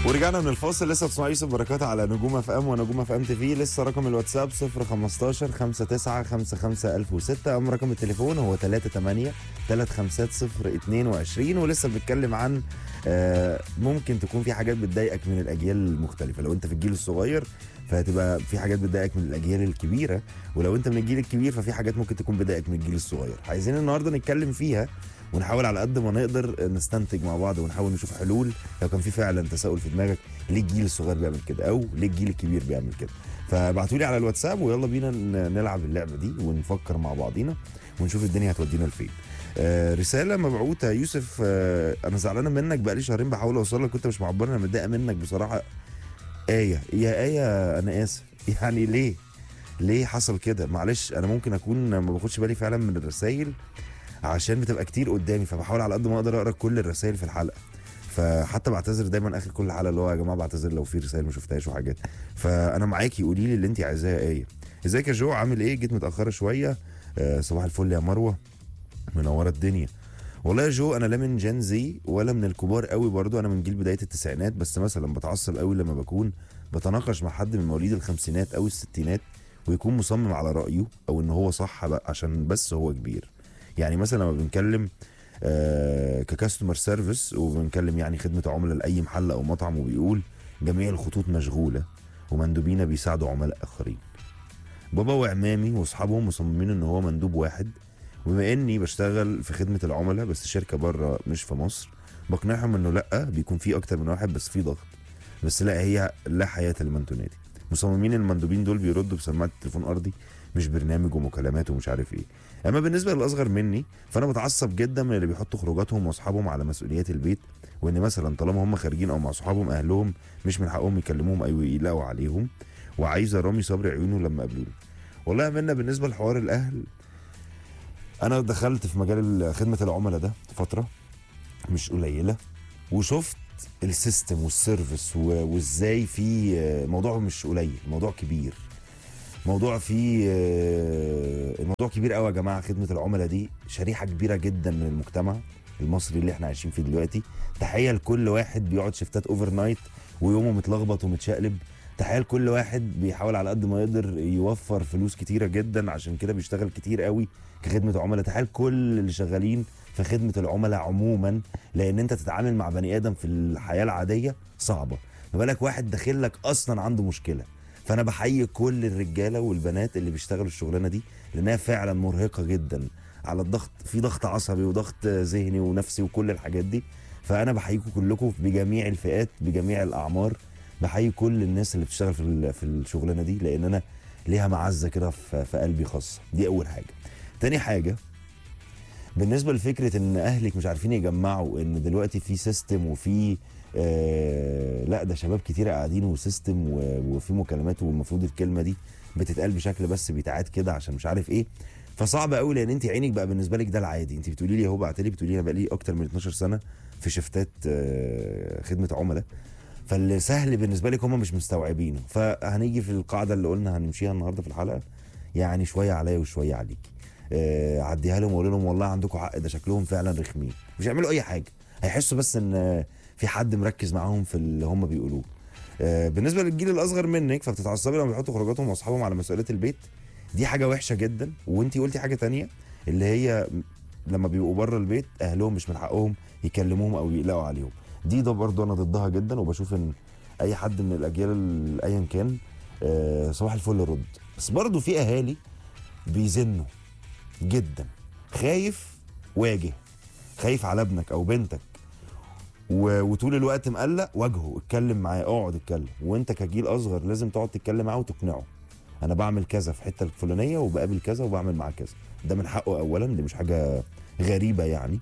ورجعنا من الفاصل لسه بتسمعوا يوسف بركات على نجوم اف ام ونجوم اف ام تي في لسه رقم الواتساب 015 59 55 1006 اما رقم التليفون هو 38 350 22 ولسه بنتكلم عن آه، ممكن تكون في حاجات بتضايقك من الاجيال المختلفه لو انت في الجيل الصغير فهتبقى في حاجات بتضايقك من الاجيال الكبيره ولو انت من الجيل الكبير ففي حاجات ممكن تكون بتضايقك من الجيل الصغير عايزين النهارده نتكلم فيها ونحاول على قد ما نقدر نستنتج مع بعض ونحاول نشوف حلول لو كان في فعلا تساؤل في دماغك ليه الجيل الصغير بيعمل كده او ليه الجيل الكبير بيعمل كده فابعتوا لي على الواتساب ويلا بينا ن- نلعب اللعبه دي ونفكر مع بعضينا ونشوف الدنيا هتودينا لفين آه رساله مبعوثه يوسف آه انا زعلانه منك بقالي شهرين بحاول اوصل لك كنت مش معبر انا متضايقه منك بصراحه ايه يا ايه انا اسف يعني ليه ليه حصل كده معلش انا ممكن اكون ما باخدش بالي فعلا من الرسائل عشان بتبقى كتير قدامي فبحاول على قد ما اقدر اقرا كل الرسائل في الحلقه فحتى بعتذر دايما اخر كل حلقه اللي هو يا جماعه بعتذر لو في رسائل ما شفتهاش وحاجات فانا معاكي قولي لي اللي انت عايزاه ايه ازيك يا جو عامل ايه جيت متاخره شويه آه صباح الفل يا مروه منوره الدنيا والله يا جو انا لا من جين زي ولا من الكبار قوي برضو انا من جيل بدايه التسعينات بس مثلا بتعصب قوي لما بكون بتناقش مع حد من مواليد الخمسينات او الستينات ويكون مصمم على رايه او ان هو صح بقى عشان بس هو كبير يعني مثلا لما بنتكلم آه ككاستمر سيرفيس وبنتكلم يعني خدمه عملاء لاي محل او مطعم وبيقول جميع الخطوط مشغوله ومندوبينا بيساعدوا عملاء اخرين بابا وعمامي واصحابهم مصممين ان هو مندوب واحد وبما اني بشتغل في خدمه العملاء بس شركه بره مش في مصر بقنعهم انه لا بيكون في اكتر من واحد بس في ضغط بس لا هي لا حياه لمن تنادي مصممين المندوبين دول بيردوا بسماعه تليفون ارضي مش برنامج ومكالمات ومش عارف ايه اما بالنسبه للاصغر مني فانا بتعصب جدا من اللي بيحطوا خروجاتهم واصحابهم على مسؤوليات البيت وان مثلا طالما هم خارجين او مع صحابهم اهلهم مش من حقهم يكلموهم او يقلقوا عليهم وعايزه رامي صبري عيونه لما قابلوني والله يا منا بالنسبه لحوار الاهل انا دخلت في مجال خدمه العملاء ده فتره مش قليله وشفت السيستم والسيرفيس و- وازاي في موضوع مش قليل موضوع كبير موضوع فيه آه، الموضوع كبير قوي يا جماعه خدمه العملاء دي شريحه كبيره جدا من المجتمع المصري اللي احنا عايشين فيه دلوقتي تخيل كل واحد بيقعد شفتات اوفر نايت ويومه متلخبط ومتشقلب تخيل كل واحد بيحاول على قد ما يقدر يوفر فلوس كتيره جدا عشان كده بيشتغل كتير قوي كخدمه عملاء تخيل كل اللي شغالين في خدمه العملاء عموما لان انت تتعامل مع بني ادم في الحياه العاديه صعبه ما بالك واحد داخل لك اصلا عنده مشكله فانا بحيي كل الرجاله والبنات اللي بيشتغلوا الشغلانه دي لانها فعلا مرهقه جدا على الضغط في ضغط عصبي وضغط ذهني ونفسي وكل الحاجات دي فانا بحييكم كلكم بجميع الفئات بجميع الاعمار بحيي كل الناس اللي بتشتغل في ال- في الشغلانه دي لان انا ليها معزه كده في في قلبي خاصه دي اول حاجه تاني حاجه بالنسبه لفكره ان اهلك مش عارفين يجمعوا ان دلوقتي في سيستم وفي آه لا ده شباب كتير قاعدين وسيستم و- وفي مكالمات والمفروض الكلمه دي بتتقال بشكل بس بيتعاد كده عشان مش عارف ايه فصعب قوي لان انت عينك بقى بالنسبه لك ده العادي انت بتقولي لي اهو بعت لي بتقولي لي انا بقى لي اكتر من 12 سنه في شفتات آه خدمه عملاء فاللي سهل بالنسبه لك هم مش مستوعبينه فهنيجي في القاعده اللي قلنا هنمشيها النهارده في الحلقه يعني شويه عليا وشويه عليكي آه عديها لهم واقول لهم والله عندكم حق ده شكلهم فعلا رخمين مش هيعملوا اي حاجه هيحسوا بس ان آه، في حد مركز معاهم في اللي هم بيقولوه آه بالنسبه للجيل الاصغر منك فبتتعصبي لما بيحطوا خروجاتهم واصحابهم على مسؤوليه البيت دي حاجه وحشه جدا وانتي قلتي حاجه تانية اللي هي لما بيبقوا بره البيت اهلهم مش من حقهم يكلموهم او يقلقوا عليهم دي ده برضو انا ضدها جدا وبشوف ان اي حد من الاجيال ال- ايا كان آه، صباح الفل رد بس برضو في اهالي بيزنوا جدا خايف واجه خايف على ابنك او بنتك و... وطول الوقت مقلق واجهه اتكلم معاه اقعد اتكلم وانت كجيل اصغر لازم تقعد تتكلم معاه وتقنعه انا بعمل كذا في الحته الفلانيه وبقابل كذا وبعمل معاه كذا ده من حقه اولا دي مش حاجه غريبه يعني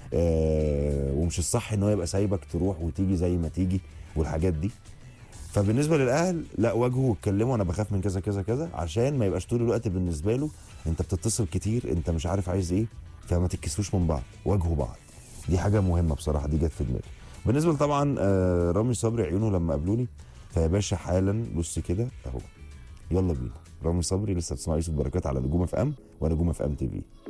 آه ومش الصح ان هو يبقى سايبك تروح وتيجي زي ما تيجي والحاجات دي فبالنسبه للاهل لا واجهوا واتكلموا انا بخاف من كذا كذا كذا عشان ما يبقاش طول الوقت بالنسبه له انت بتتصل كتير انت مش عارف عايز ايه فما تتكسوش من بعض واجهوا بعض دي حاجه مهمه بصراحه دي جت في دماغي بالنسبه طبعا آه رامي صبري عيونه لما قابلوني فيا باشا حالا بص كده اهو يلا بينا رامي صبري لسه بتسمع يوسف بركات على نجوم اف ام ونجوم اف ام تي في